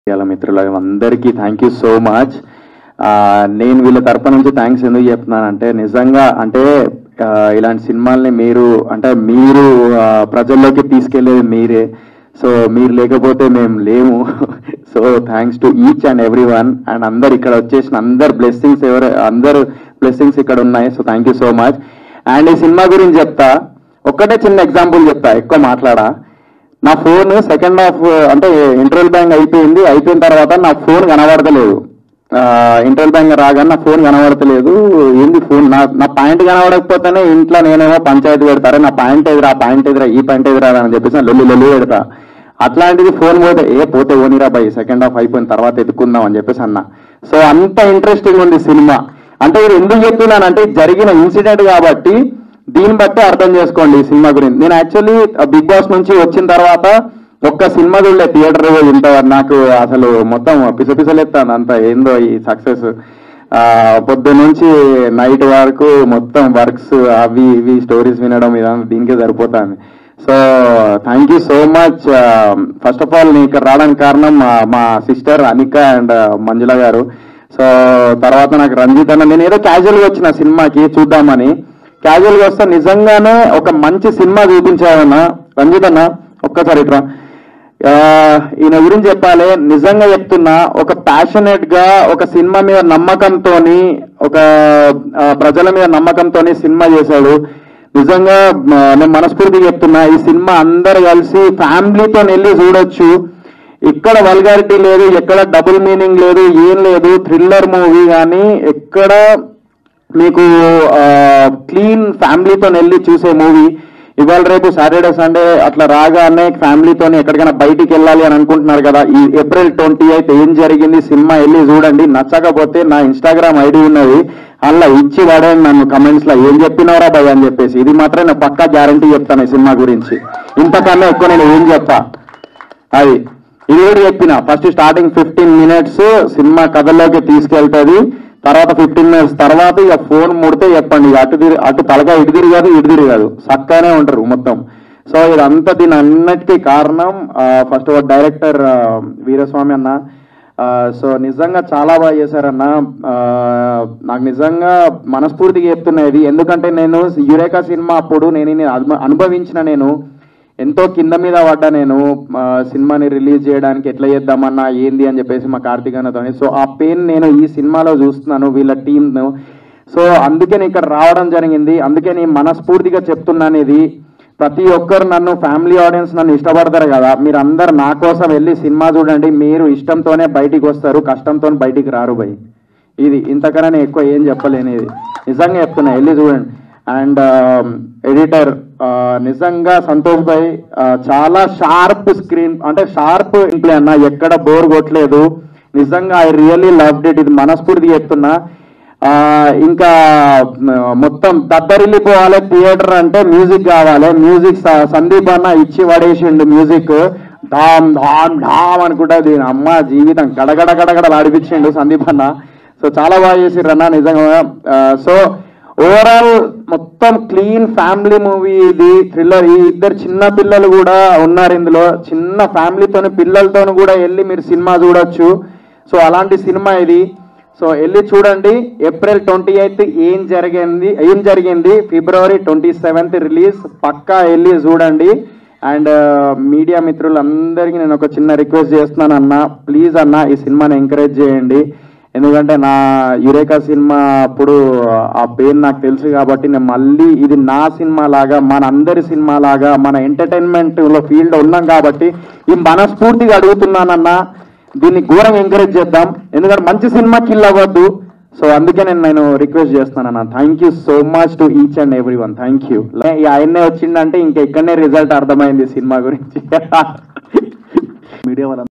ఇవాళ మిత్రుల అందరికీ థ్యాంక్ యూ సో మచ్ నేను వీళ్ళ తరపు నుంచి థ్యాంక్స్ ఎందుకు చెప్తున్నానంటే నిజంగా అంటే ఆ, ఇలాంటి సినిమాల్ని మీరు అంటే మీరు ఆ, ప్రజల్లోకి తీసుకెళ్లేది మీరే సో మీరు లేకపోతే మేము లేము so thanks to each and every one and అందరు ఇక్కడ వచ్చేసిన అందరు బ్లెస్సింగ్స్ ఎవరు అందరు బ్లెస్సింగ్స్ ఇక్కడ ఉన్నాయి so thank you so much and ఈ సినిమా గురించి చెప్తా ఒక్కటే చిన్న ఎగ్జాంపుల్ చెప్తా ఎక్కువ మాట్లాడా నా ఫోన్ సెకండ్ హాఫ్ అంటే ఇంటర్వెల్ బ్యాంక్ అయిపోయింది అయిపోయిన తర్వాత నా ఫోన్ కనబడతలేదు ఇంటర్వెల్ బ్యాంక్ రాగానే నా ఫోన్ కనబడతలేదు ఏంది ఫోన్ నా నా పాయింట్ కనబడకపోతేనే ఇంట్లో నేనేమో పంచాయతీ పెడతారా నా పాయింట్ ఎదురా పాయింట్ ఎదురా ఈ పాయింట్ ఎదురా అని చెప్పేసి నా లొల్లి లొల్లి పెడతా అట్లాంటిది ఫోన్ పోతే ఏ పోతే ఓనిరా బై సెకండ్ హాఫ్ అయిపోయిన తర్వాత ఎత్తుకుందాం అని చెప్పేసి అన్న సో అంత ఇంట్రెస్టింగ్ ఉంది సినిమా అంటే ఇది ఎందుకు చెప్తున్నానంటే ఇది జరిగిన ఇన్సిడెంట్ కాబట్టి దీన్ని బట్టి అర్థం చేసుకోండి ఈ సినిమా గురించి నేను యాక్చువల్లీ బిగ్ బాస్ నుంచి వచ్చిన తర్వాత ఒక్క సినిమా చూడలే థియేటర్ ఇంత నాకు అసలు మొత్తం పిసపిసలేస్తాను అంత ఏందో ఈ సక్సెస్ పొద్దు నుంచి నైట్ వరకు మొత్తం వర్క్స్ అవి ఇవి స్టోరీస్ వినడం ఇదంతా దీనికే సరిపోతుంది so thank you so much first of all నేను ఇక్కడ రావడానికి కారణం మా- మా సిస్టర్ అనిక అండ్ మంజుల గారు సో తర్వాత నాకు రంజిత్ అన్న నేను ఏదో క్యాజువల్గా వచ్చిన సినిమాకి చూద్దామని క్యాజువల్గా వస్తే నిజంగానే ఒక మంచి సినిమా చూపించావన్న రంజిత్ అన్న ఒక్కసారి ఇట్రా ఆ, ఈయన గురించి చెప్పాలి నిజంగా చెప్తున్నా ఒక ప్యాషనెట్ గా ఒక సినిమా మీద నమ్మకంతోని ఒక ఆ, ప్రజల మీద నమ్మకంతోని సినిమా చేశాడు నిజంగా ఆ, నేను మనస్ఫూర్తిగా చెప్తున్నా ఈ సినిమా అందరు కలిసి ఫ్యామిలీతో వెళ్ళి చూడొచ్చు ఇక్కడ వల్గారిటీ లేదు ఎక్కడ డబుల్ మీనింగ్ లేదు ఏం లేదు థ్రిల్లర్ మూవీ కానీ ఎక్కడ మీకు క్లీన్ ఫ్యామిలీతో వెళ్ళి చూసే మూవీ ఇవాళ రేపు సాటర్డే సండే అట్లా రాగానే ఫ్యామిలీతో ఎక్కడికైనా బయటికి వెళ్ళాలి అని అనుకుంటున్నారు కదా ఈ ఏప్రిల్ ట్వంటీ అయితే ఏం జరిగింది సినిమా వెళ్ళి చూడండి నచ్చకపోతే నా ఇన్స్టాగ్రామ్ ఐడి ఉన్నది అలా ఇచ్చి వాడండి నన్ను కమెంట్స్ లో ఏం చెప్పినవరా భయ్ అని చెప్పేసి ఇది మాత్రం నేను పక్కా గ్యారంటీ చెప్తాను ఈ సినిమా గురించి ఇంతకన్నా ఎక్కువ నేను ఏం చెప్పా అది ఇది కూడా చెప్పిన first starting fifteen minutes cinema కథల్లోకి తీసుకెళ్తుంది తర్వాత ఫిఫ్టీన్ మినిట్స్ తర్వాత ఇక ఫోన్ ముడితే చెప్పండి ఇక అటు తిరిగి అటు తలగా ఇటు తిరగదు ఇటు తిరగదు చక్కగానే ఉంటారు మొత్తం సో ఇదంతా దీని అన్నిటికీ కారణం first of all director Veeraswamy అన్న ఆ, సో నిజంగా చాలా బాగా చేశారన్న ఆ, నాకు నిజంగా మనస్ఫూర్తిగా చెప్తున్నది ఎందుకంటే నేను యురేకా సినిమా అప్పుడు నేను ఇది అనుభ- అనుభవించిన నేను ఎంతో కింద మీద పడ్డా నేను ఆ, సినిమాని రిలీజ్ చేయడానికి ఎట్లా చేద్దామన్నా ఏంది అని చెప్పేసి మా కార్తీక్ అన్నతో సో ఆ పెయిన్ నేను ఈ సినిమాలో చూస్తున్నాను వీళ్ళ టీంను సో అందుకే నేను ఇక్కడ రావడం జరిగింది అందుకే నేను మనస్ఫూర్తిగా చెప్తున్నాను ఇది ప్రతి ఒక్కరు నన్ను ఫ్యామిలీ ఆడియన్స్ నన్ను ఇష్టపడతారు కదా మీరు అందరు నా కోసం వెళ్ళి సినిమా చూడండి మీరు ఇష్టంతోనే బయటికి వస్తారు కష్టంతో బయటికి రారు భయ్ ఇది ఇంతకన్నా నేను ఎక్కువ ఏం చెప్పలేను ఇది నిజంగా చెప్తున్నా వెళ్ళి చూడండి అండ్ ఎడిటర్ నిజంగా సంతోష్ భాయ్ ఆ, చాలా షార్ప్ స్క్రీన్ అంటే షార్ప్ ఇంప్లే అన్న ఎక్కడ బోర్ కొట్టలేదు నిజంగా ఐ రియల్లీ లవ్డ్ ఇట్ ఇది మనస్ఫూర్తిగా చెప్తున్నా ఆ, ఇంకా మ, మొత్తం దద్దరిల్లిపోవాలి థియేటర్ అంటే మ్యూజిక్ కావాలి మ్యూజిక్ స- సందీప్ అన్న ఇచ్చి పడేసిండు మ్యూజిక్ ధామ్ ధామ్ ధామ్ అనుకుంటా దీని అమ్మ జీవితం గడగడ గడగడ ఆడిపించిండు సందీప్ అన్న సో చాలా బాగా చేసిర్రు అన్న నిజంగా ఆ, సో ఓవరాల్ మొత్తం క్లీన్ ఫ్యామిలీ మూవీ ఇది థ్రిల్లర్ ఈ ఇద్దరు చిన్న పిల్లలు కూడా ఉన్నారు ఇందులో చిన్న ఫ్యామిలీతోని పిల్లలతోని కూడా వెళ్ళి మీరు సినిమా చూడొచ్చు సో అలాంటి సినిమా ఇది సో వెళ్ళి చూడండి ఏప్రిల్ ట్వంటీ ఎయిత్ ఏం జరిగింది ఏం జరిగింది ఫిబ్రవరి ట్వంటీ సెవెంత్ రిలీజ్ పక్కా వెళ్ళి చూడండి అండ్ మీడియా మిత్రులందరికీ నేను ఒక చిన్న రిక్వెస్ట్ చేస్తున్నాను అన్న ప్లీజ్ అన్న ఈ సినిమాని ఎంకరేజ్ చేయండి ఎందుకంటే నా యురేకా సినిమా అప్పుడు ఆ పెయిన్ నాకు తెలుసు కాబట్టి నేను మళ్ళీ ఇది నా సినిమా లాగా మన అందరి సినిమా లాగా మన ఎంటర్టైన్మెంట్ లో ఫీల్డ్ ఉన్నాం కాబట్టి ఈ మనస్ఫూర్తిగా అడుగుతున్నానన్నా దీన్ని ఘోరంగా ఎంకరేజ్ చేద్దాం ఎందుకంటే మంచి సినిమా కిల్ అవ్వద్దు సో అందుకే నేను నేను రిక్వెస్ట్ చేస్తానన్న thank you so much to each and every one thank you ఆయన్నే వచ్చిందంటే ఇంకా ఇక్కడనే రిజల్ట్ అర్థమైంది సినిమా గురించి మీడియా వాళ్ళ